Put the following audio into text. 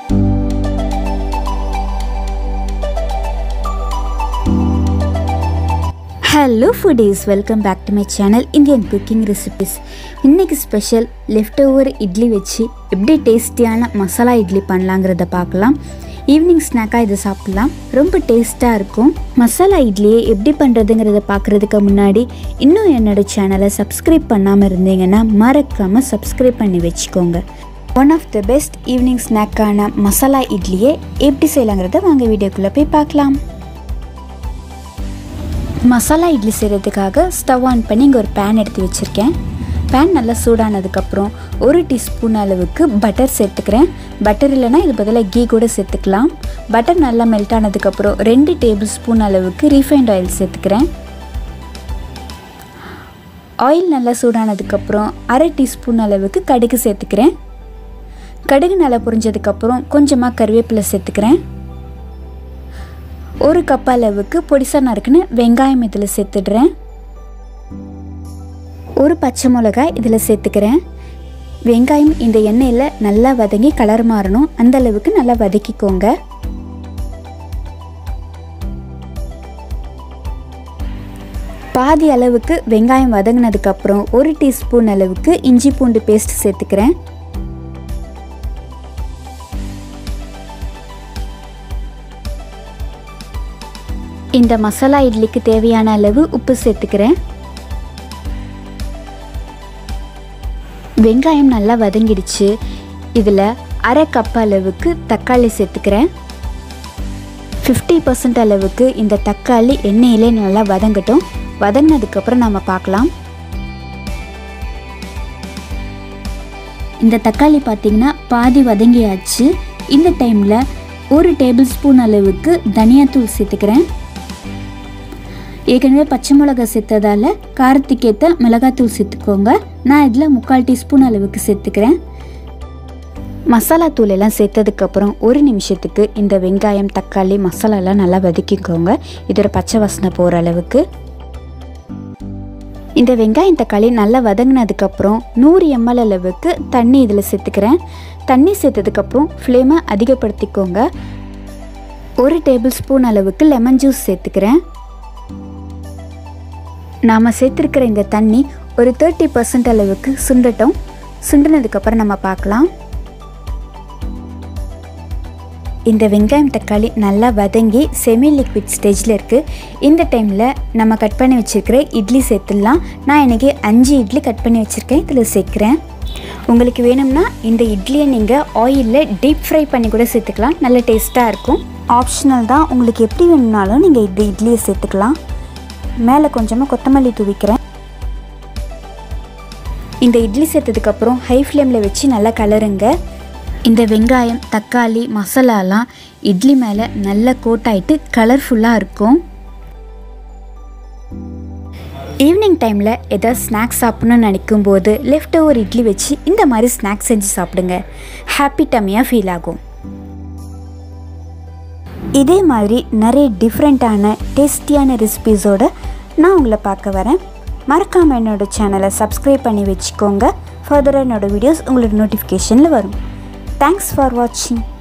hello foodies welcome back to my channel Indian cooking recipes இன்றைக்கி special left over idli வச்சு எப்படி டேஸ்டியான மசாலா இட்லி பண்ணலாங்கிறத பார்க்கலாம் ஈவினிங் ஸ்நாக்காக இதை சாப்பிட்லாம் ரொம்ப டேஸ்ட்டாக இருக்கும் மசாலா இட்லியை எப்படி பண்ணுறதுங்கிறத பார்க்குறதுக்கு முன்னாடி இன்னும் என்னோட சேனலை சப்ஸ்கிரைப் பண்ணாமல் இருந்தீங்கன்னா மறக்காமல் சப்ஸ்கிரைப் பண்ணி வச்சுக்கோங்க one of the best evening ஸ்நாக்கான மசாலா இட்லியை எப்படி செய்யலாங்கிறத வாங்க வீடியோக்குள்ளே போய் பார்க்கலாம் மசாலா இட்லி செய்கிறதுக்காக ஸ்டவ் ஆன் பண்ணி இங்கே ஒரு பேன் எடுத்து வச்சுருக்கேன் பேன் நல்லா சூடானதுக்கப்புறம் ஒரு டீஸ்பூன் அளவுக்கு பட்டர் சேர்த்துக்கிறேன் பட்டர் இல்லைன்னா இது பதிலாக கீ கூட சேர்த்துக்கலாம் பட்டர் நல்லா மெல்ட் ஆனதுக்கப்புறம் ரெண்டு டேபிள் ஸ்பூன் அளவுக்கு ரீஃபைண்ட் ஆயில் சேர்த்துக்கிறேன் ஆயில் நல்லா சூடானதுக்கப்புறம் அரை டீஸ்பூன் அளவுக்கு கடுகு சேர்த்துக்கிறேன் கடுகு நல்லா புரிஞ்சதுக்கப்புறம் கொஞ்சமாக கருவேப்பிலை சேர்த்துக்கிறேன் ஒரு கப் அளவுக்கு பொடிசா நறுக்குன்னு வெங்காயம் இதில் சேர்த்துடுறேன் ஒரு பச்சை மிளகாய் இதில் சேர்த்துக்கிறேன் வெங்காயம் இந்த எண்ணெயில் நல்லா வதங்கி கலர் மாறணும் அந்த அளவுக்கு நல்லா வதக்கிக்கோங்க பாதி அளவுக்கு வெங்காயம் வதங்கினதுக்கப்புறம் ஒரு டீஸ்பூன் அளவுக்கு இஞ்சி பூண்டு பேஸ்ட் சேர்த்துக்கிறேன் இந்த மசாலா இட்லிக்கு தேவையான அளவு உப்பு சேர்த்துக்கிறேன் வெங்காயம் நல்லா வதங்கிடுச்சு இதில் அரை கப் அளவுக்கு தக்காளி சேர்த்துக்கிறேன் ஃபிஃப்டி பர்சன்ட் அளவுக்கு இந்த தக்காளி எண்ணெயிலே நல்லா வதங்கட்டும் வதங்கினதுக்கப்புறம் நம்ம பார்க்கலாம் இந்த தக்காளி பார்த்திங்கன்னா பாதி வதங்கியாச்சு இந்த டைமில் ஒரு டேபிள் ஸ்பூன் அளவுக்கு தனியாத்தூள் சேர்த்துக்கிறேன் ஏற்கனவே பச்சை மிளகா சேர்த்ததால் காரத்துக்கேற்ற மிளகாத்தூள் சேர்த்துக்கோங்க நான் இதில் முக்கால் டீஸ்பூன் அளவுக்கு சேர்த்துக்கிறேன் மசாலா தூள் எல்லாம் சேர்த்ததுக்கப்புறம் ஒரு நிமிஷத்துக்கு இந்த வெங்காயம் தக்காளி மசாலாலாம் நல்லா வதக்கிக்கோங்க இதோட பச்சை வாசனை போகிற அளவுக்கு இந்த வெங்காயம் தக்காளி நல்லா வதங்கினதுக்கப்புறம் நூறு எம்எல் அளவுக்கு தண்ணி இதில் சேர்த்துக்கிறேன் தண்ணி சேர்த்ததுக்கப்புறம் ஃப்ளேமை அதிகப்படுத்திக்கோங்க ஒரு டேபிள் ஸ்பூன் அளவுக்கு லெமன் ஜூஸ் சேர்த்துக்கிறேன் நாம் சேர்த்துருக்கிற இந்த தண்ணி ஒரு தேர்ட்டி பர்சன்ட் அளவுக்கு சுண்டட்டும் சுண்டினதுக்கப்புறம் நம்ம பார்க்கலாம் இந்த வெங்காயம் தக்காளி நல்லா வதங்கி செமி லிக்விட் ஸ்டேஜில் இருக்குது இந்த டைமில் நம்ம கட் பண்ணி வச்சுருக்கிற இட்லி சேர்த்துடலாம் நான் இன்றைக்கி அஞ்சு இட்லி கட் பண்ணி வச்சுருக்கேன் இதில் சேர்க்குறேன் உங்களுக்கு வேணும்னா இந்த இட்லியை நீங்கள் ஆயிலில் டீப் ஃப்ரை பண்ணி கூட சேர்த்துக்கலாம் நல்ல டேஸ்ட்டாக இருக்கும் ஆப்ஷனல் தான் உங்களுக்கு எப்படி வேணும்னாலும் நீங்கள் இந்த இட்லியை சேர்த்துக்கலாம் மேலே கொஞ்சமாக கொத்தமல்லி தூவிக்கிறேன் இந்த இட்லி சேர்த்ததுக்கப்புறம் ஹை ஃப்ளேமில் வச்சு நல்லா கலருங்க இந்த வெங்காயம் தக்காளி மசாலாலாம் இட்லி மேலே நல்லா கோட் ஆகிட்டு கலர்ஃபுல்லாக இருக்கும் ஈவினிங் டைமில் எதாவது ஸ்நாக்ஸ் சாப்பிட்ணுன்னு நினைக்கும் போது லெஃப்ட் ஓவர் இட்லி வச்சு இந்த மாதிரி ஸ்நாக்ஸ் செஞ்சு சாப்பிடுங்க ஹாப்பி டம்மியாக ஃபீல் ஆகும் இதே மாதிரி நிறைய டிஃப்ரெண்ட்டான டேஸ்டியான ரெசிபீஸோடு நான் உங்களை பார்க்க வரேன் மறக்காமல் என்னோடய சேனலை சப்ஸ்கிரைப் பண்ணி வச்சுக்கோங்க ஃபர்தராக என்னோடய வீடியோஸ் உங்களோட நோட்டிஃபிகேஷனில் வரும் தேங்க்ஸ் ஃபார் வாட்சிங்